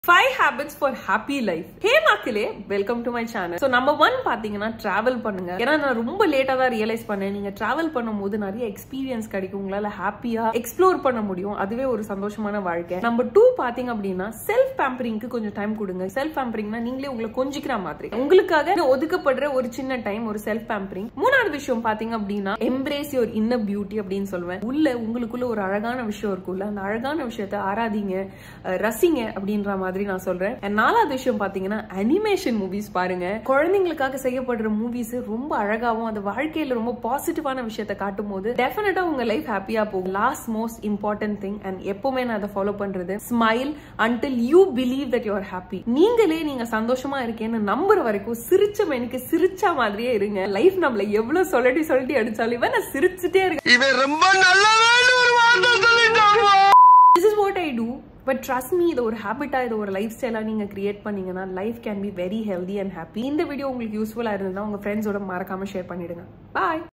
five habits for happy life hey மக்களே welcome to my channel so number one பாத்தீங்கன்னா travel பண்ணுங்க ஏன்னா நான் ரொம்ப லேட்டா தான் ரியலைஸ் பண்ணேன் நீங்க டிராவல் பண்ணும்போது நிறைய எக்ஸ்பீரியன்ஸ் கிடைக்கும் உங்களால ஹாப்பியா எக்ஸ்ப்ளோர் பண்ண முடியும் அதுவே ஒரு சந்தோஷமான வாழ்க்கை நம்பர் டூ பாத்தீங்க அப்படின்னா செல்ஃப் பேம்பரிங்க்கு கொஞ்சம் டைம் கொடுங்க செல்ஃப் பேம்பரிங்னா நீங்களே உங்களை கொஞ்சிக்கிற மாதிரி உங்களுக்காக ஒதுக்கப்படுற ஒரு சின்ன டைம் ஒரு செல்ஃப் பேம்பரிங் மூணாவது விஷயம் பாத்தீங்க அப்படின்னா எம்ப்ரேஸ் யுவர் இன்னர் பியூட்டி அப்படின்னு சொல்லுவேன் உள்ள உங்களுக்குள்ள ஒரு அழகான விஷயம் இருக்கும்ல அந்த அழகான விஷயத்த ஆராதிங்க அஹ், ரசிங்க அப்படின்ற மாதிரி நான் சொல்றேன் And நாலாவது விஷயம் பாத்தீங்கன்னா அனிமேஷன் மூவிஸ் பாருங்க குழந்தைங்களுக்காக செய்யப்படுற மூவிஸ் ரொம்ப அழகாவும் அந்த வாழ்க்கையில ரொம்ப பாசிட்டிவான விஷயத்த காட்டும் போது டெஃபினட்டா உங்க லைஃப் ஹாப்பியா போகும் last most important thing and எப்பவுமே நான் அதை ஃபாலோ பண்றது smile until you believe that you are happy நீங்களே நீங்க சந்தோஷமா இருக்கேன்னு நம்புற வரைக்கும் சிரிச்ச எனக்கு சிரிச்ச மாதிரியே இருங்க லைஃப் நம்மள எவ்வளவு சொல்லட்டி சொல்லட்டி அடிச்சாலும் இவன் நான் சிரிச்சுட்டே இருக்கேன் இவன் ரொம்ப நல்லவன்னு ஒரு வார்த்தை சொல்லிட்டாமா this is what I do but trust me இது ஒரு ஹேபிட்டா இது ஒரு லைஃப் ஸ்டைலா நீங்க கிரியேட் பண்ணீங்கன்னா life can be very healthy and happy இந்த வீடியோ உங்களுக்கு யூஸ்ஃபுல்லா இருந்ததுன்னா உங்க ஃப்ரெண்ட்ஸோட மறக்காம ஷேர் பண்ணிடுங்க பாய்